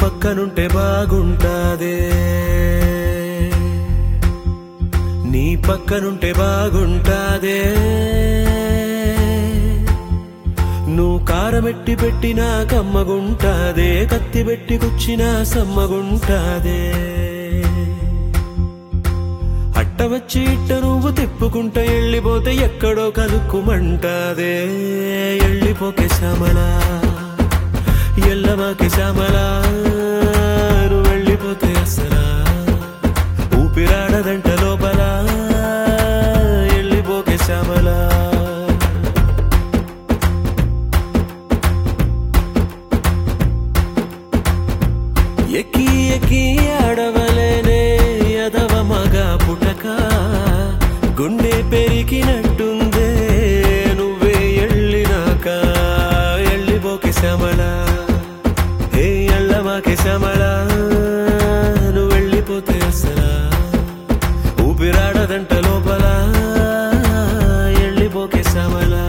పక్కనుంటే బాగుంటాదే నీ పక్కనుంటే బాగుంటాదే నువ్వు కారమెట్టి పెట్టినా కమ్మగుంటాదే కత్తి పెట్టి కుచ్చినా సమ్మగుంటాదే అట్ట వచ్చి ఇట్ట నువ్వు తిప్పుకుంటా వెళ్ళిపోతే ఎక్కడో కలుక్కుమంటాదే వెళ్ళిపోకే శ్యామలా ఎల్లమాకే శ్యామలా నువ్వు వెళ్ళిపోతే అసలా ఊపిరాడదంట లోపల వెళ్ళిపోకే శ్యామలా ఎక్కి ఎక్కి ఆడవలేనే యదవ మగ పుటక గుండె పెరిగినట్టుందే నువ్వే ఎళ్ళినాక ఎళ్ళిపోకి శ్యామల హే ఎళ్ళమాకి శ్యామల నువ్వు వెళ్ళిపోతే అసలా ఊపిరాడదంట లోపల ఎళ్ళిపోకే శ్యామలా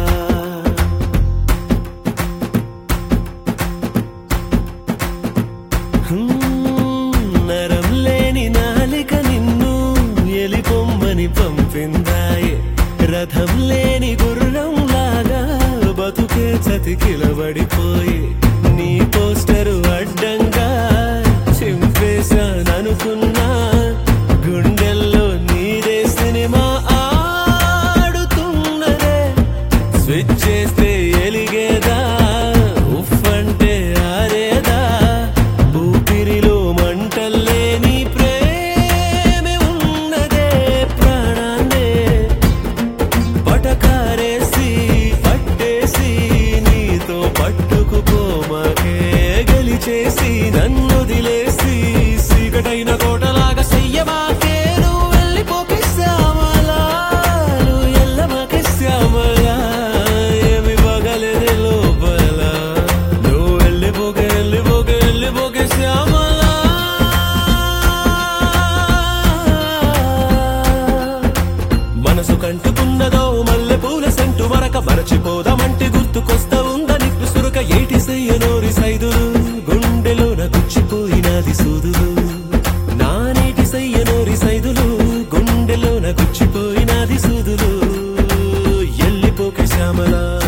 హ్మ్, నరం లేని నాలిక నిన్ను ఎలిపొమ్మని పంపిందాయే రథం లేని గుర్రం లాగా బతుకే చతికిలబడిపోయి నీ పోస్టరు అడ్డంగా చింపేశాననుకున్నా గుండెల్లో నీదే సినిమా ఆడుతున్నదే స్విచ్ చేస్తే ఎలిగేదా ఉఫ్ అంటే ఆరేదా ఊపిరిలో మంటల్లే నీ ప్రేమే ఉన్నదే ప్రాణాన్నే పటకారేసి పట్టేసి నీతో పట్టుకుపోమాకే గెలిచేసి నన్ను దిలేసి సీకటైన కోటలాగా చెయ్యమాకే నువ్వు వెళ్ళిపోకే శ్యామలా నువ్వు ఎల్లమాకే శ్యామలా ఏమి పగలేదే లోపల నువ్వు వెళ్ళిపోకే వెళ్ళిపోకే వెళ్ళిపోకే శ్యామలా మనసు కంటుకున్నదో మల్లె పూల సెంటు మరక మరచిపోదామంటే గుర్తుకొస్తా ఉందా నిప్పు సురక ఏటి సయ్యనోరి సైదులు గుండెలోన గుచ్చిపోయినది సూదులు నా నీటి సయ్యనోరి సైదులు గుండెలోన గుచ్చిపోయినది సూదులు ఎల్లిపోకే శ్యామలా